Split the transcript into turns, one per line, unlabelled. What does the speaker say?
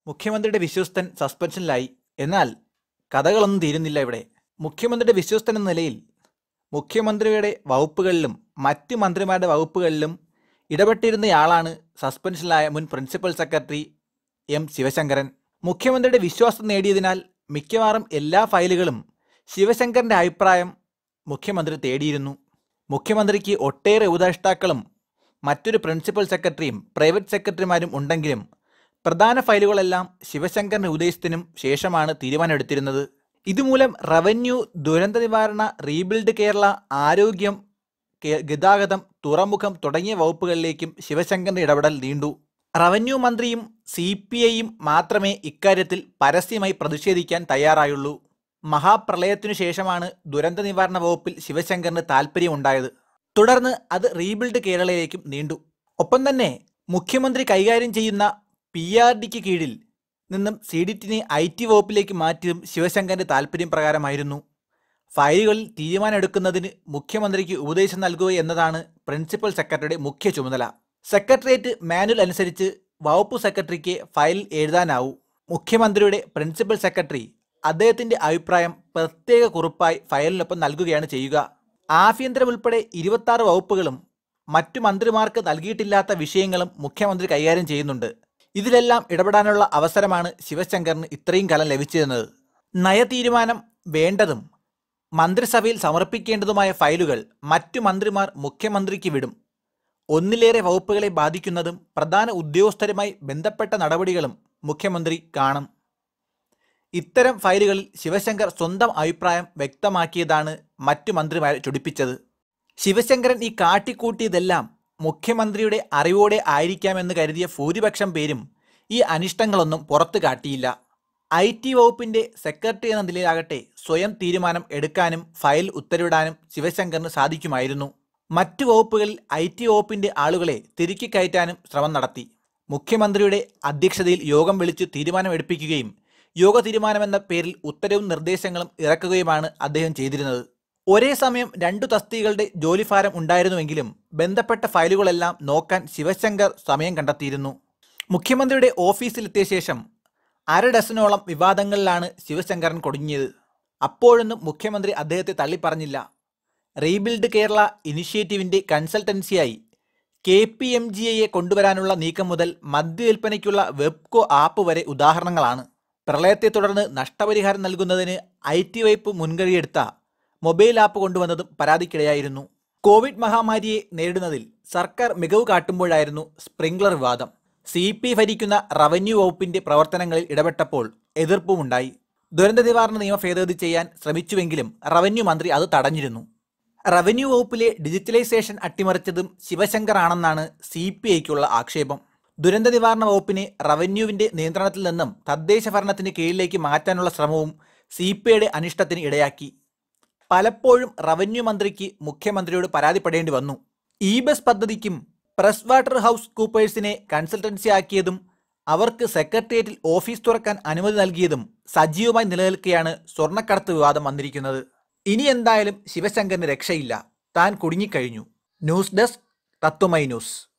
മുഖ്യമന്ത്രിയുടെ വിശ്വസ്തൻ സസ്പെൻഷനിലായി എന്നാൽ കഥകളൊന്നും തീരുന്നില്ല ഇവിടെ മുഖ്യമന്ത്രിയുടെ വിശ്വസ്തൻ എന്ന നിലയിൽ മുഖ്യമന്ത്രിയുടെ വകുപ്പുകളിലും മറ്റ് മന്ത്രിമാരുടെ വകുപ്പുകളിലും ഇടപെട്ടിരുന്നയാളാണ് സസ്പെൻഷനിലായ മുൻ പ്രിൻസിപ്പൽ സെക്രട്ടറി എം ശിവശങ്കരൻ മുഖ്യമന്ത്രിയുടെ വിശ്വാസം നേടിയതിനാൽ മിക്കവാറും എല്ലാ ഫയലുകളും ശിവശങ്കറിന്റെ അഭിപ്രായം മുഖ്യമന്ത്രി തേടിയിരുന്നു മുഖ്യമന്ത്രിക്ക് ഒട്ടേറെ ഉപദേഷ്ടാക്കളും മറ്റൊരു പ്രിൻസിപ്പൽ സെക്രട്ടറിയും പ്രൈവറ്റ് സെക്രട്ടറിമാരും ഉണ്ടെങ്കിലും പ്രധാന ഫയലുകളെല്ലാം ശിവശങ്കറിന്റെ ഉപദേശത്തിനും ശേഷമാണ് തീരുമാനമെടുത്തിരുന്നത് ഇതുമൂലം റവന്യൂ ദുരന്ത നിവാരണ റീബിൽഡ് കേരള ആരോഗ്യം കേ- ഗതാഗതം തുറമുഖം തുടങ്ങിയ വകുപ്പുകളിലേക്കും ശിവശങ്കറിന്റെ ഇടപെടൽ നീണ്ടു റവന്യൂ മന്ത്രിയും സി പി ഐയും മാത്രമേ ഇക്കാര്യത്തിൽ പരസ്യമായി പ്രതിഷേധിക്കാൻ തയ്യാറായുള്ളൂ മഹാപ്രളയത്തിനു ശേഷമാണ് ദുരന്ത നിവാരണ വകുപ്പിൽ ശിവശങ്കറിന് താൽപ്പര്യമുണ്ടായത് തുടർന്ന് അത് റീബിൽഡ് കേരളയിലേക്കും നീണ്ടു ഒപ്പം തന്നെ മുഖ്യമന്ത്രി കൈകാര്യം ചെയ്യുന്ന പി ആർ ഡിക്ക് കീഴിൽ നിന്നും സി ഡി ടിനെ ഐ ടി വകുപ്പിലേക്ക് മാറ്റിയതും ശിവശങ്കറിന്റെ താൽപ്പര്യം പ്രകാരമായിരുന്നു ഫയലുകളിൽ തീരുമാനമെടുക്കുന്നതിന് മുഖ്യമന്ത്രിക്ക് ഉപദേശം നൽകുക എന്നതാണ് പ്രിൻസിപ്പൽ സെക്രട്ടറിയുടെ മുഖ്യ ചുമതല സെക്രട്ടേറിയറ്റ് മാനുവൽ അനുസരിച്ച് വകുപ്പ് സെക്രട്ടറിക്ക് ഫയൽ എഴുതാനാവൂ മുഖ്യമന്ത്രിയുടെ പ്രിൻസിപ്പൽ സെക്രട്ടറി അദ്ദേഹത്തിന്റെ അഭിപ്രായം പ്രത്യേക കുറിപ്പായി ഫയലിനൊപ്പം നൽകുകയാണ് ചെയ്യുക ആഭ്യന്തരം ഉൾപ്പെടെ ഇരുപത്തി ആറ് വകുപ്പുകളും മറ്റു മന്ത്രിമാർക്ക് നൽകിയിട്ടില്ലാത്ത വിഷയങ്ങളും മുഖ്യമന്ത്രി കൈകാര്യം ചെയ്യുന്നുണ്ട് ഇതിലെല്ലാം ഇടപെടാനുള്ള അവസരമാണ് ശിവശങ്കറിന് ഇത്രയും കാലം ലഭിച്ചിരുന്നത് നയതീരുമാനം വേണ്ടതും മന്ത്രിസഭയിൽ സമർപ്പിക്കേണ്ടതുമായ ഫയലുകൾ മറ്റു മന്ത്രിമാർ മുഖ്യമന്ത്രിക്ക് വിടും ഒന്നിലേറെ വകുപ്പുകളെ ബാധിക്കുന്നതും പ്രധാന ഉദ്യോഗസ്ഥരുമായി ബന്ധപ്പെട്ട നടപടികളും മുഖ്യമന്ത്രി കാണും ഇത്തരം ഫയലുകളിൽ ശിവശങ്കർ സ്വന്തം അഭിപ്രായം വ്യക്തമാക്കിയതാണ് മറ്റു മന്ത്രിമാരെ ചൊടിപ്പിച്ചത് ശിവശങ്കരൻ ഈ കാട്ടിക്കൂട്ടിയതെല്ലാം മുഖ്യമന്ത്രിയുടെ അറിവോടെ ആയിരിക്കാമെന്ന് കരുതിയ ഭൂരിപക്ഷം പേരും ഈ അനിഷ്ടങ്ങളൊന്നും പുറത്തു കാട്ടിയില്ല ഐ ടി വകുപ്പിന്റെ സെക്രട്ടറി എന്ന നിലയിലാകട്ടെ സ്വയം തീരുമാനം എടുക്കാനും ഫയൽ ഉത്തരവിടാനും ശിവശങ്കറിന് സാധിക്കുമായിരുന്നു മറ്റു വകുപ്പുകളിൽ ഐ ടി വകുപ്പിന്റെ ആളുകളെ തിരുക്കി കയറ്റാനും ശ്രമം നടത്തി മുഖ്യമന്ത്രിയുടെ അധ്യക്ഷതയിൽ യോഗം വിളിച്ചു തീരുമാനമെടുപ്പിക്കുകയും യോഗ തീരുമാനമെന്ന പേരിൽ ഉത്തരവും നിർദ്ദേശങ്ങളും ഇറക്കുകയുമാണ് അദ്ദേഹം ചെയ്തിരുന്നത് ഒരേ സമയം രണ്ടു തസ്തികകളുടെ ജോലിഭാരം ഉണ്ടായിരുന്നുവെങ്കിലും ബന്ധപ്പെട്ട ഫയലുകളെല്ലാം നോക്കാൻ ശിവശങ്കർ സമയം കണ്ടെത്തിയിരുന്നു മുഖ്യമന്ത്രിയുടെ ഓഫീസിലെത്തിയ ശേഷം അര ഡസനോളം വിവാദങ്ങളിലാണ് ശിവശങ്കരൻ കൊടുങ്ങിയത് അപ്പോഴൊന്നും മുഖ്യമന്ത്രി അദ്ദേഹത്തെ തള്ളിപ്പറഞ്ഞില്ല റീബിൽഡ് കേരള ഇനിഷ്യേറ്റീവിന്റെ കൺസൾട്ടൻസിയായി കെ പി എം ജി എയെ കൊണ്ടുവരാനുള്ള നീക്കം മുതൽ മദ്യവിൽപ്പനയ്ക്കുള്ള വെബ്കോ ആപ്പ് വരെ ഉദാഹരണങ്ങളാണ് പ്രളയത്തെ തുടർന്ന് നഷ്ടപരിഹാരം നൽകുന്നതിന് ഐ ടി വകുപ്പ് മുൻകൈയെടുത്ത മൊബൈൽ ആപ്പ് കൊണ്ടുവന്നതും പരാതിക്കിടയായിരുന്നു കോവിഡ് മഹാമാരിയെ നേരിടുന്നതിൽ സർക്കാർ മികവ് കാട്ടുമ്പോഴായിരുന്നു സ്പ്രിംഗ്ലർ വിവാദം സി പി ഭരിക്കുന്ന റവന്യൂ വകുപ്പിന്റെ പ്രവർത്തനങ്ങളിൽ ഇടപെട്ടപ്പോൾ എതിർപ്പുമുണ്ടായി ദുരന്ത നിവാരണ നിയമ ഭേദഗതി ചെയ്യാൻ ശ്രമിച്ചുവെങ്കിലും റവന്യൂ മന്ത്രി അത് തടഞ്ഞിരുന്നു റവന്യൂ വകുപ്പിലെ ഡിജിറ്റലൈസേഷൻ അട്ടിമറിച്ചതും ശിവശങ്കർ ആണെന്നാണ് സി പി ഐക്കുള്ള ആക്ഷേപം ദുരന്ത നിവാരണ വകുപ്പിനെ റവന്യൂവിന്റെ നിയന്ത്രണത്തിൽ നിന്നും തദ്ദേശ ഭരണത്തിന് കീഴിലേക്ക് മാറ്റാനുള്ള ശ്രമവും സി പി ഐയുടെ അനിഷ്ടത്തിന് ഇടയാക്കി പലപ്പോഴും റവന്യൂ മന്ത്രിക്ക് മുഖ്യമന്ത്രിയോട് പരാതിപ്പെടേണ്ടി വന്നു ഇ ബസ് പദ്ധതിക്കും പ്രസ് വാട്ടർ ഹൗസ് കൂപ്പേഴ്സിനെ കൺസൾട്ടൻസി ആക്കിയതും അവർക്ക് സെക്രട്ടേറിയറ്റിൽ ഓഫീസ് തുറക്കാൻ അനുമതി നൽകിയതും സജീവമായി നിലനിൽക്കെയാണ് സ്വർണ്ണക്കടത്ത് വിവാദം വന്നിരിക്കുന്നത് ഇനി എന്തായാലും ശിവശങ്കറിന് രക്ഷയില്ല താൻ കുടുങ്ങിക്കഴിഞ്ഞു ന്യൂസ് ഡെസ്ക് തത്വമൈ ന്യൂസ്